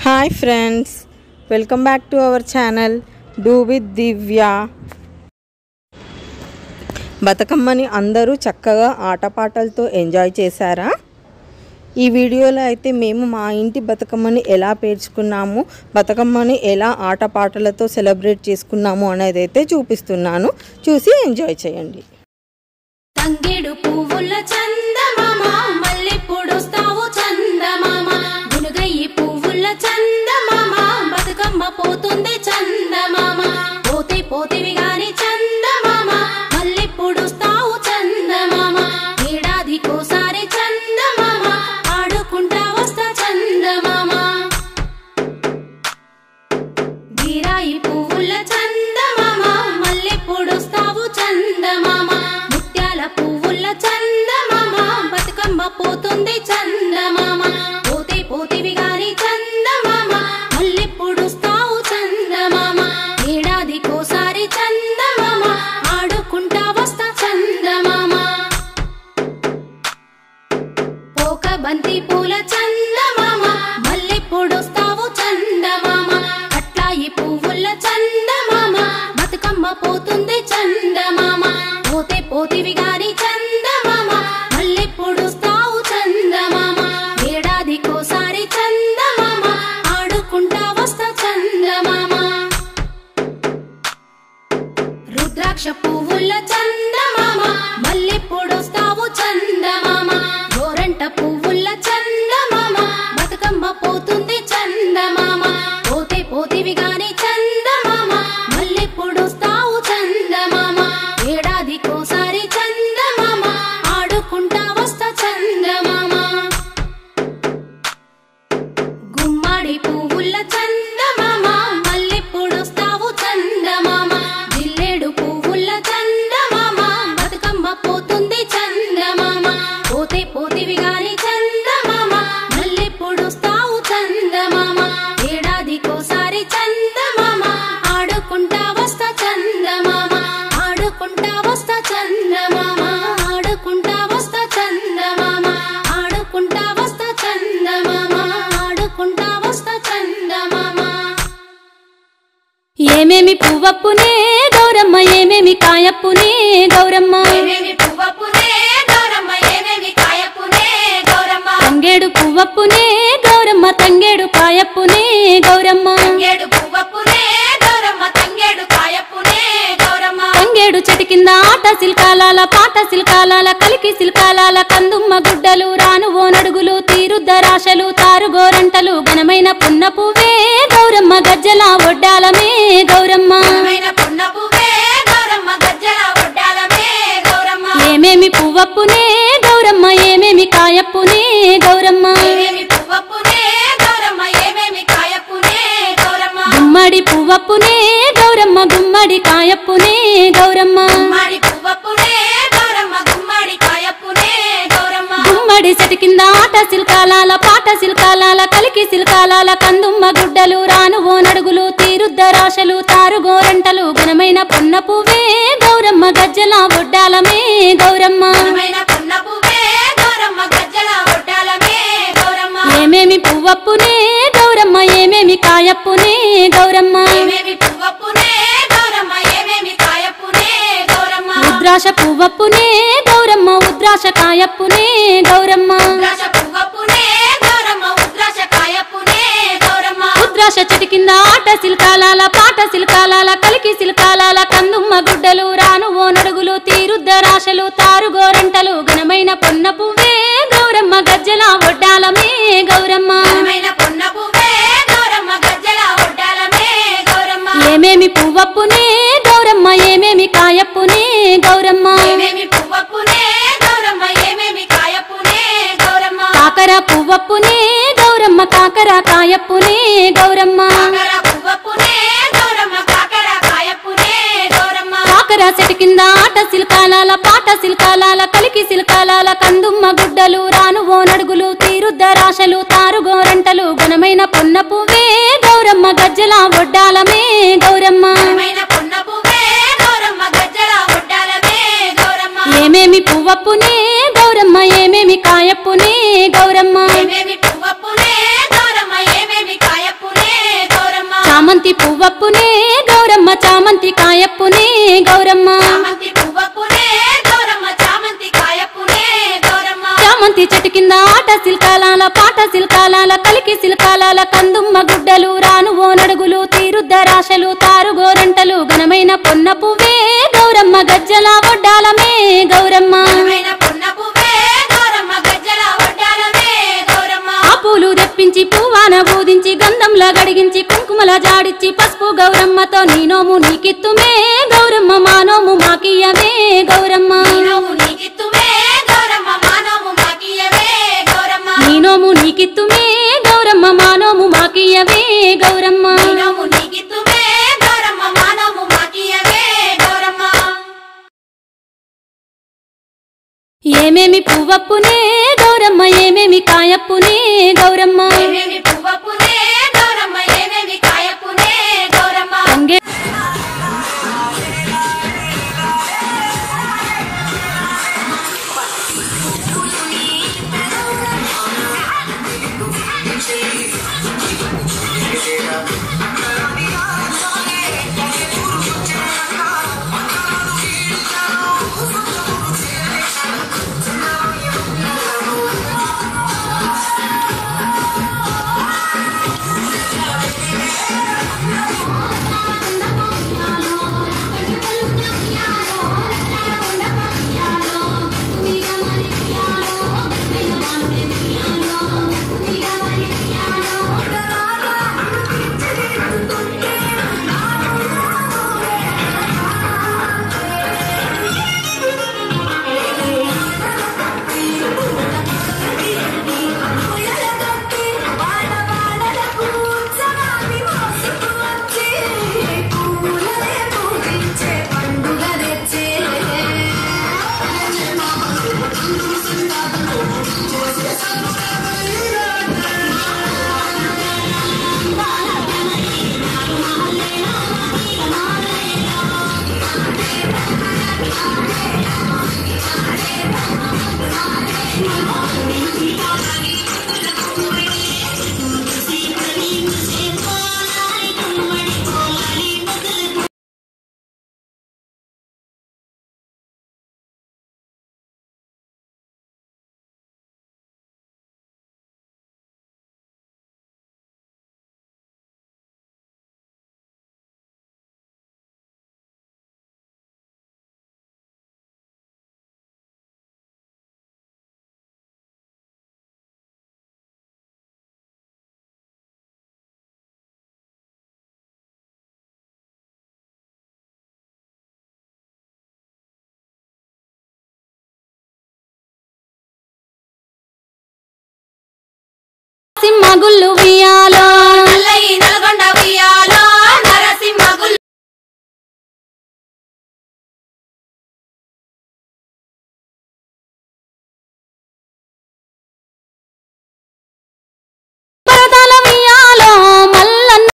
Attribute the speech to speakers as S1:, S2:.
S1: hi friends welcome back to our channel do with Divya బతుకమ్మని అందరూ చక్కగా ఆటపాటలతో ఎంజాయ్ చేశారా ఈ వీడియోలో అయితే మేము మా ఇంటి బతుకమ్మని ఎలా పేర్చుకున్నాము బతుకమ్మని ఎలా ఆటపాటలతో సెలబ్రేట్ చేసుకున్నాము అనేది అయితే చూపిస్తున్నాను చూసి ఎంజాయ్ చేయండి
S2: తంగేడు పువ్వుల చందమామ మల్లెప్పుడొస్తావు చందమామ గునుగయ్యి పువ్వుల చందమామ బతుకమ్మ పోతుంది చందమామ పోతే పోతివి గాని చందమామ మల్లెప్పుడొస్తావు చందమామ ఏడాదికోసారి చందమామ ఆడుకుంటా వస్తా చందమామ గిరాయి పువ్వుల చందమామ మల్లెప్పుడొస్తావు చందమామ ముత్యాల పువ్వుల చందమామ బతుకమ్మ పోతుంది చందమామ పోతే పోతివి గాని చందమామ మల్లెప్పుడొస్తావు చందమామ ఏడాదికోసారి చందమామ ఆడుకుంటా వస్తా చందమామ పోక బంతి పూల చందమామ మల్లె పొడొస్తావు చందమామ అట్లాయి పువ్వుల చందమామ బతుకమ్మ పోతుంది చందమామ పోతే పోతివి గాని చందమామ మల్లె పొడొస్తావు చందమామ ఏడాదికోసారి చందమామ ఆడుకుంటా వస్తా చందమామ రుద్రాక్ష పువ్వుల చందమామ మల్లె పొడొస్తావు చందమామ గోరంట పువ్వుల చందమామ బతుకమ్మ పోతుంది చందమామ పోతే పోతివి గాని చందమామ మల్లె పొడొస్తావు చందమామ ఏడాదికోసారి చందమామ ఆడుకుంటా వస్తా చందమామ గుమ్మడి పువ్వుల చందమామ మల్లె పొడొస్తావు చందమామ జిల్లేడు పువ్వుల చందమామ బతుకమ్మ పోతుంది చందమామ పోతే పోతివి గాని చందమామ మల్లె పొడొస్తావు చందమామ ఏడాదికోసారి చందమామ ఆడుకుంటా వస్తా చందమామ ఆడుకుంటా వస్తా చందమామ ఆడుకుంటా వస్తా చందమామ ఆడుకుంటా వస్తా చందమామ ఆడుకుంటా వస్తా చందమామ
S3: ఏమేమి పువ్వప్పునే గౌరమ్మ ఏమేమి కాయప్పునే గౌరమ్మ
S2: ఏమేమి పువ్వప్పునే గౌరమ్మ ఏమేమి కాయప్పునే గౌరమ్మ
S3: తంగేడు పువ్వప్పునే గౌరమ్మ తంగేడు కాయప్పునే గౌరమ్మ
S2: తంగేడు పువ్వప్పునే గౌరమ్మ తంగేడు కాయప్పునే గౌరమ్మ
S3: తంగేడు చెట్టు కింద ఆట సిల్కాలాల పాట సిల్కాలాల కలికి సిల్కాలాల కందుమ్మ గుడ్డలు రాను ఓ నడుగులు తీరుద్దరాశలు తారుగోరంటలు ఘనమైన పున్న పువ్వే గౌరమ్మ గజ్జల ఒడ్డాలమే గౌరమ్మ
S2: ఘనమైన పున్న పువ్వే గౌరమ్మ గజ్జల ఒడ్డాలమే గౌరమ్మ
S3: ఏమేమి పువ్వప్పునే గౌరమ్మ ఏమేమి కాయప్పునే గౌరమ్మ
S2: ఏమేమి పువ్వప్పునే గౌరమ్మ ఏమేమి కాయప్పునే గౌరమ్మ
S3: గుమ్మడి పువ్వప్పునే గౌరమ్మ గుమ్మడి కాయప్పునే గౌరమ్మ
S2: గుమ్మడి పువ్వప్పునే గౌరమ్మ గుమ్మడి కాయప్పునే గౌరమ్మ
S3: గుమ్మడి చెట్టు కింద ఆట సిల్కాలాల పాట సిల్కాలాల కలికి సిల్కాలాల కందుమ్మ గుడ్డలు రాను ఓ నడుగులు తీరుద్దరాశలు తారుగోరంటలు ఘనమైన పున్న పువ్వే గౌరమ్మ గజ్జల ఒడ్డాలమే గౌరమ్మ
S2: ఘనమైన పున్న పువ్వే గౌరమ్మ గజ్జల ఒడ్డాలమే గౌరమ్మ
S3: ఏమేమి పువ్వప్పునే గౌరమ్మ ఏమేమి కాయప్పునే గౌరమ్మ
S2: ఏమేమి పువ్వప్పునే గౌరమ్మ ఏమేమి కాయప్పునే గౌరమ్మ
S3: ఉద్రాశ పువ్వప్పునే గౌరమ్మ ఉద్రాశ కాయప్పునే గౌరమ్మ
S2: ఉద్రాశ పువ్వప్పునే గౌరమ్మ ఉద్రాశ కాయప్పునే గౌరమ్మ
S3: ఉద్రాశ చెట్టు కింద ఆట సిల్కాలాల పాట సిల్కాలాల కలికి సిల్కాలాల కందుమ్మ గుడ్డలు రాను ఓ నడుగులు తీరుద్దరాశలు తారుగోరంటలు ఘనమైన పొన్న పువ్వే గౌరమ్మ గజ్జల ఒడ్డాలమే గౌరమ్మ
S2: ఘనమైన పున్న పువ్వే గౌరమ్మ గజ్జల ఒడ్డాలమే గౌరమ్మ
S3: ఏమేమి పువ్వప్పునే గౌరమ్మ ఏమేమి కాయప్పునే గౌరమ్మ
S2: ఏమేమి పువ్వప్పునే గౌరమ్మ ఏమేమి కాయప్పునే గౌరమ్మ
S3: కాకర పువ్వప్పునే గౌరమ్మ కాకర కాయప్పునే గౌరమ్మ
S2: కాకర పువ్వప్పునే గౌరమ్మ కాకర కాయప్పునే గౌరమ్మ
S3: కాకర చెట్టు కింద ఆట సిల్కాలాల పాట సిల్కాలాల కలికి సిల్కాలాల కందుమ్మ గుడ్డలు రాను ఓ నడుగులు తీరుద్దరాశలు తారుగోరంటలు ఘనమైన పున్న పువ్వే గౌరమ్మ గజ్జల ఒడ్డాలమే గౌరమ్మ
S2: ఘనమైన పున్న పువ్వే గౌరమ్మ గజ్జల ఒడ్డాలమే గౌరమ్మ
S3: ఏమేమి పువ్వప్పునే గౌరమ్మ ఏమేమి కాయప్పునే గౌరమ్మ
S2: ఏమేమి పువ్వప్పునే గౌరమ్మ ఏమేమి కాయప్పునే
S3: చామంతి పువ్వప్పునే గౌరమ్మ చామంతి కాయప్పునే గౌరమ్మ
S2: చామంతి పువ్వప్పునే గౌరమ్మ చామంతి కాయప్పునే గౌరమ్మ
S3: చామంతి చెట్టు కింద ఆట శిల్కాలాల పాట శిల్కాలాల కలికి శిల్కాలాల కందుమ్మ గుడ్డలు రాను ఓ నడుగులు తీరుద్దరాశలు తారుగోరంటలు ఘనమైన పొన్న పువ్వే గౌరమ్మ గజ్జల ఒడ్డాలమే గౌరమ్మ
S2: ఘనమైన పున్న పువ్వే గౌరమ్మ గజ్జల వడ్డాలమే గౌరమ్మ
S3: ఆ పూలు తెప్పించి పువ్వాన బూదించి గంధంలా గడిగించి కుంకుమల జాడిచ్చి పసుపు గౌరమ్మతో నీ నోము నీకిత్తుమే గౌరమ్మ మా నోము మాకియ్యవే గౌరమ్మ
S2: నోము నీకిత్తుమే గౌరమ్మ మానోము మాకియవే గౌరమ్మ
S3: నీ నోము నీకిత్తుమే గౌరమ్మ మా నోము మాకియ్యవే గౌరమ్మ
S2: నోము నీకిత్తుమే గౌరమ్మ మానోము మాకియవే గౌరమ్మ
S3: ఏమేమి పువ్వప్పునే గౌరమ్మ ఏమేమి కాయప్పునే గౌరమ్మ
S2: ఏమేమి పువ్వప్పునే గౌరమ్మ ఏమేమి కాయప్పునే గౌరమ్మ
S3: అంగే సింహ గుళ్ళు ఉయ్యాలో